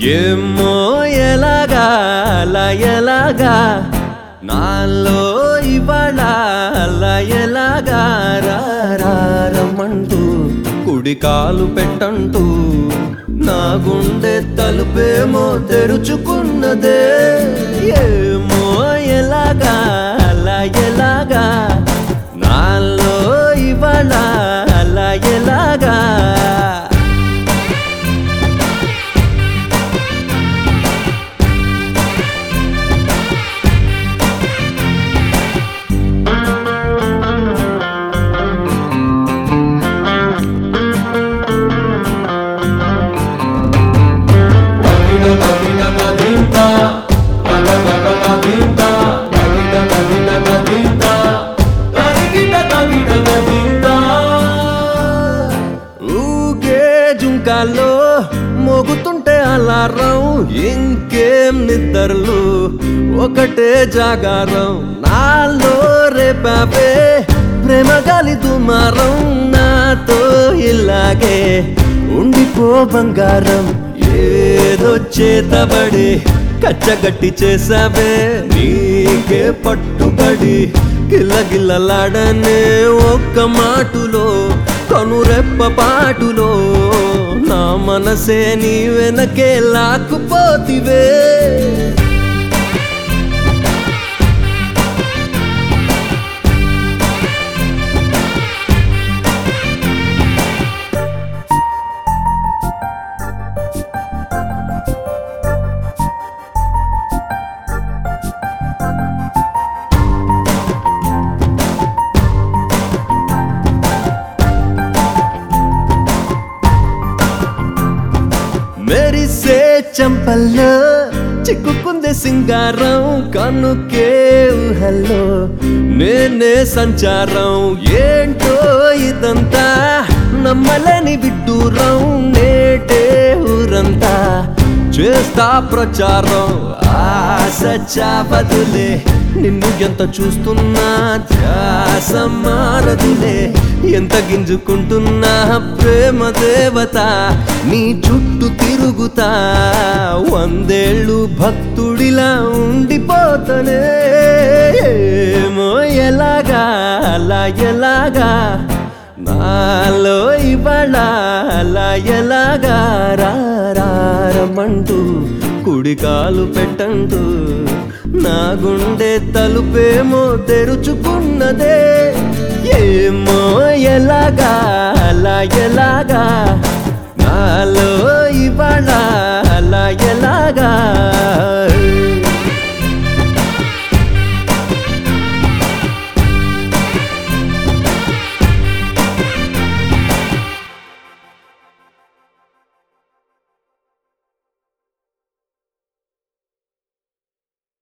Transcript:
ఏమో ఎలాగా అలా ఎలాగా నాలో ఇవాళ అలా ఎలాగా రారమంటూ కుడి కాలు పెట్టంటూ నా గుండె తలుపేమో తెరుచుకున్నదే ఏమో ఎలాగా అలా ఎలాగా నాలో ఇవాళ అలా ఎలాగా ఊగే జుంకాల్లో మోగుతుంటే అలారం ఇంకేం నిద్రలు ఒకటే జాగారం నాలో రేపాపే ప్రేమ గాలి దుమారం నాతో ఇలాగే ఉండిపో బంగారం ఏదో చేతబడి కచ్చగట్టి చేసావే నీకే పట్టుబడి గిల్లగిల్లలాడనే ఒక్క మాటులో కనురెప్ప పాటులో నా మనసే నీ వెనకే లాక్కుపోతివే మెరిసే చంపల్లో చిక్కుకుందే సింగారం కనుకే ఊహల్లో నేనే సంచారం ఏంటో ఇదంతా నమ్మలేని విడ్డూరం నేటే ఊరంతా చేస్తా ప్రచారం ఆశ చావదులే నిన్ను ఎంత చూస్తున్నా ధ్యాస మారదులే ఎంత గింజుకుంటున్నా ప్రేమ దేవత నీ చుట్టూ తిరుగుతా వందేళ్ళు భక్తుడిలా ఉండిపోతనే ఏమో ఎలాగా అలా ఎలాగా నాలో ఇవాళ అలా ఎలాగా రారమంటూ కుడి కాలు పెట్టంటూ నా గుండె తలుపేమో తెరుచుకున్నదే ఏమో ఎలాగా అలా ఎలాగా